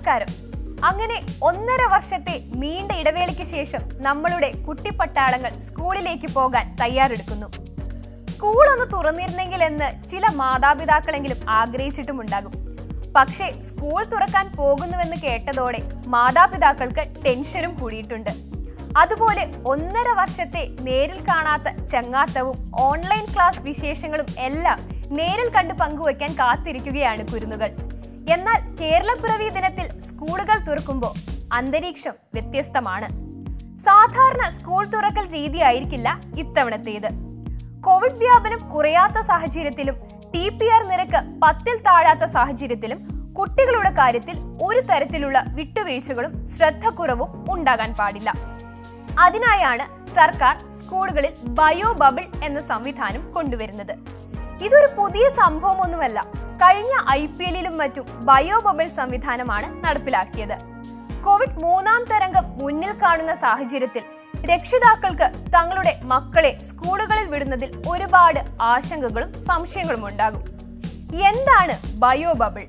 നമസ്കാരം അങ്ങനെ ഒന്നര വർഷത്തെ നീണ്ട ഇടവേളയ്ക്ക് ശേഷം നമ്മളുടെ കുട്ടിപ്പട്ടാളങ്ങൾ സ്കൂളിലേക്ക് പോകാൻ തയ്യാറെടുക്കുന്നു സ്കൂൾ ഒന്ന് തുറന്നിരുന്നെങ്കിൽ എന്ന് ചില മാതാപിതാക്കളെങ്കിലും ആഗ്രഹിച്ചിട്ടുമുണ്ടാകും പക്ഷേ സ്കൂൾ തുറക്കാൻ പോകുന്നുവെന്ന് കേട്ടതോടെ മാതാപിതാക്കൾക്ക് ടെൻഷനും കൂടിയിട്ടുണ്ട് അതുപോലെ ഒന്നര വർഷത്തെ നേരിൽ കാണാത്ത ചങ്ങാത്തവും ഓൺലൈൻ ക്ലാസ് വിശേഷങ്ങളും എല്ലാം നേരിൽ കണ്ട് പങ്കുവയ്ക്കാൻ കാത്തിരിക്കുകയാണ് കുരുന്നുകൾ എന്നാൽ കേരളപ്പിറവി ദിനത്തിൽ സ്കൂളുകൾ തുറക്കുമ്പോൾ അന്തരീക്ഷം വ്യത്യസ്തമാണ് സാധാരണ സ്കൂൾ തുറക്കൽ രീതിയായിരിക്കില്ല ഇത്തവണത്തേത് കോവിഡ് വ്യാപനം കുറയാത്ത സാഹചര്യത്തിലും ടി പി ആർ നിരക്ക് പത്തിൽ താഴാത്ത സാഹചര്യത്തിലും കുട്ടികളുടെ കാര്യത്തിൽ ഒരു തരത്തിലുള്ള വിട്ടുവീഴ്ചകളും ശ്രദ്ധക്കുറവും ഉണ്ടാകാൻ പാടില്ല അതിനായാണ് സർക്കാർ സ്കൂളുകളിൽ ബയോ ബബിൾ എന്ന സംവിധാനം കൊണ്ടുവരുന്നത് ഇതൊരു പുതിയ സംഭവമൊന്നുമല്ല കഴിഞ്ഞ ഐ പി എല്ലിലും മറ്റും ബയോ ബബിൾ സംവിധാനമാണ് നടപ്പിലാക്കിയത് കോവിഡ് മൂന്നാം തരംഗം മുന്നിൽ കാണുന്ന സാഹചര്യത്തിൽ രക്ഷിതാക്കൾക്ക് തങ്ങളുടെ മക്കളെ സ്കൂളുകളിൽ വിടുന്നതിൽ ഒരുപാട് ആശങ്കകളും സംശയങ്ങളും ഉണ്ടാകും എന്താണ് ബയോ ബബിൾ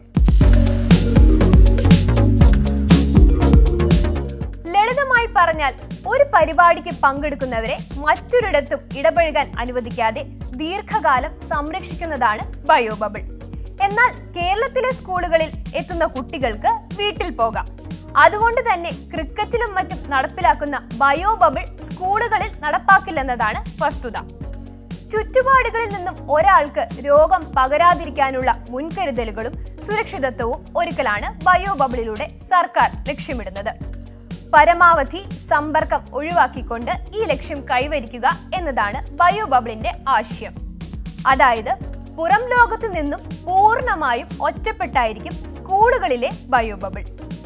ലളിതമായി പറഞ്ഞാൽ ഒരു പരിപാടിക്ക് പങ്കെടുക്കുന്നവരെ മറ്റൊരിടത്തും ഇടപഴകാൻ അനുവദിക്കാതെ ദീർഘകാലം സംരക്ഷിക്കുന്നതാണ് ബയോ ബബിൾ എന്നാൽ കേരളത്തിലെ സ്കൂളുകളിൽ എത്തുന്ന കുട്ടികൾക്ക് വീട്ടിൽ പോകാം അതുകൊണ്ട് തന്നെ ക്രിക്കറ്റിലും മറ്റും നടപ്പിലാക്കുന്ന ബയോ ബബിൾ സ്കൂളുകളിൽ നടപ്പാക്കില്ലെന്നതാണ് വസ്തുത ചുറ്റുപാടുകളിൽ നിന്നും ഒരാൾക്ക് രോഗം പകരാതിരിക്കാനുള്ള മുൻകരുതലുകളും സുരക്ഷിതത്വവും ഒരുക്കലാണ് ബയോ ബബിളിലൂടെ സർക്കാർ ലക്ഷ്യമിടുന്നത് പരമാവധി സമ്പർക്കം ഒഴിവാക്കിക്കൊണ്ട് ഈ ലക്ഷ്യം കൈവരിക്കുക എന്നതാണ് ബയോ ബബിളിന്റെ ആശയം അതായത് പുറം ലോകത്തു നിന്നും പൂർണ്ണമായും ഒറ്റപ്പെട്ടായിരിക്കും സ്കൂളുകളിലെ ബയോ ബബിൾ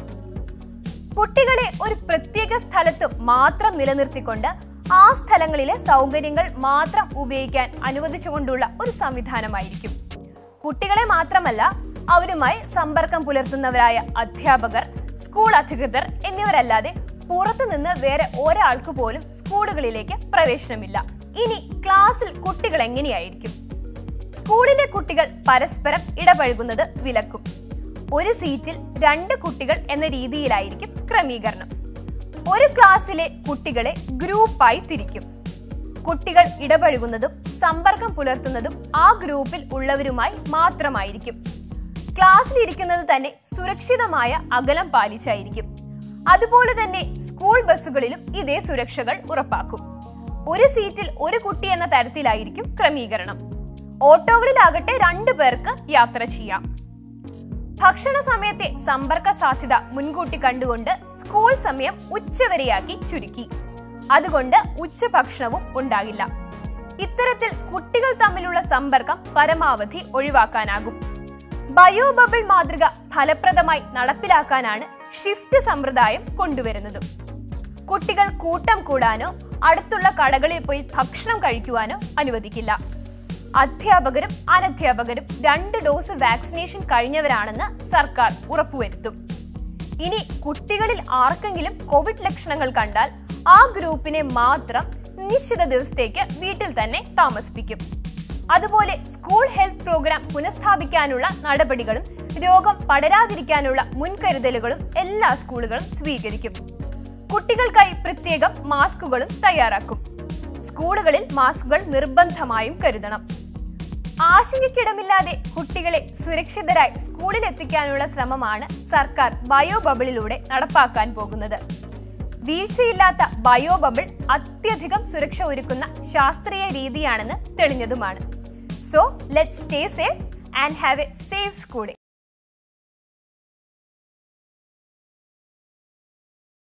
കുട്ടികളെ ഒരു പ്രത്യേക സ്ഥലത്ത് മാത്രം നിലനിർത്തിക്കൊണ്ട് ആ സ്ഥലങ്ങളിലെ സൗകര്യങ്ങൾ മാത്രം ഉപയോഗിക്കാൻ അനുവദിച്ചുകൊണ്ടുള്ള ഒരു സംവിധാനമായിരിക്കും കുട്ടികളെ മാത്രമല്ല അവരുമായി സമ്പർക്കം പുലർത്തുന്നവരായ അധ്യാപകർ സ്കൂൾ അധികൃതർ എന്നിവരല്ലാതെ പുറത്തുനിന്ന് വേറെ ഒരാൾക്ക് പോലും സ്കൂളുകളിലേക്ക് പ്രവേശനമില്ല ഇനി ക്ലാസ്സിൽ കുട്ടികൾ എങ്ങനെയായിരിക്കും സ്കൂളിലെ കുട്ടികൾ പരസ്പരം ഇടപഴകുന്നത് വിലക്കും ഒരു സീറ്റിൽ രണ്ട് കുട്ടികൾ എന്ന രീതിയിലായിരിക്കും ക്രമീകരണം ഒരു ക്ലാസ്സിലെ കുട്ടികളെ ഗ്രൂപ്പായി തിരിക്കും കുട്ടികൾ ഇടപഴകുന്നതും സമ്പർക്കം പുലർത്തുന്നതും ആ ഗ്രൂപ്പിൽ ഉള്ളവരുമായി മാത്രമായിരിക്കും ക്ലാസ്സിൽ ഇരിക്കുന്നത് തന്നെ സുരക്ഷിതമായ അകലം പാലിച്ചായിരിക്കും അതുപോലെ തന്നെ സ്കൂൾ ബസ്സുകളിലും ഇതേ സുരക്ഷകൾ ഉറപ്പാക്കും ഒരു സീറ്റിൽ ഒരു കുട്ടി എന്ന തരത്തിലായിരിക്കും ക്രമീകരണം ഓട്ടോകളിലാകട്ടെ രണ്ടു പേർക്ക് യാത്ര ചെയ്യാം ഭക്ഷണ സമയത്തെ സമ്പർക്ക സാധ്യത മുൻകൂട്ടി കണ്ടുകൊണ്ട് സ്കൂൾ സമയം ഉച്ചവരെയാക്കി ചുരുക്കി അതുകൊണ്ട് ഉച്ചഭക്ഷണവും ഉണ്ടാകില്ല ഇത്തരത്തിൽ കുട്ടികൾ തമ്മിലുള്ള സമ്പർക്കം പരമാവധി ഒഴിവാക്കാനാകും ബയോ ബബിൾ മാതൃക ഫലപ്രദമായി നടപ്പിലാക്കാനാണ് ഷിഫ്റ്റ് സമ്പ്രദായം കൊണ്ടുവരുന്നതും കുട്ടികൾ കൂട്ടം കൂടാനോ അടുത്തുള്ള കടകളിൽ പോയി ഭക്ഷണം കഴിക്കുവാനോ അനുവദിക്കില്ല അധ്യാപകരും അനധ്യാപകരും രണ്ട് ഡോസ് വാക്സിനേഷൻ കഴിഞ്ഞവരാണെന്ന് സർക്കാർ ഉറപ്പുവരുത്തും ഇനി കുട്ടികളിൽ ആർക്കെങ്കിലും കോവിഡ് ലക്ഷണങ്ങൾ കണ്ടാൽ ആ ഗ്രൂപ്പിനെ മാത്രം നിശ്ചിത ദിവസത്തേക്ക് വീട്ടിൽ തന്നെ താമസിപ്പിക്കും അതുപോലെ സ്കൂൾ ഹെൽത്ത് പ്രോഗ്രാം പുനഃസ്ഥാപിക്കാനുള്ള നടപടികളും രോഗം പടരാതിരിക്കാനുള്ള മുൻകരുതലുകളും എല്ലാ സ്കൂളുകളും സ്വീകരിക്കും കുട്ടികൾക്കായി പ്രത്യേകം മാസ്കുകളും തയ്യാറാക്കും സ്കൂളുകളിൽ മാസ്കുകൾ നിർബന്ധമായും കരുതണം ആശങ്കയ്ക്കിടമില്ലാതെ കുട്ടികളെ സുരക്ഷിതരായി സ്കൂളിൽ എത്തിക്കാനുള്ള ശ്രമമാണ് സർക്കാർ ബയോ ബബിളിലൂടെ നടപ്പാക്കാൻ പോകുന്നത് വീഴ്ചയില്ലാത്ത ബയോ ബബിൾ അത്യധികം സുരക്ഷ ഒരുക്കുന്ന ശാസ്ത്രീയ രീതിയാണെന്ന് തെളിഞ്ഞതുമാണ് so let stay safe and have a safe schooling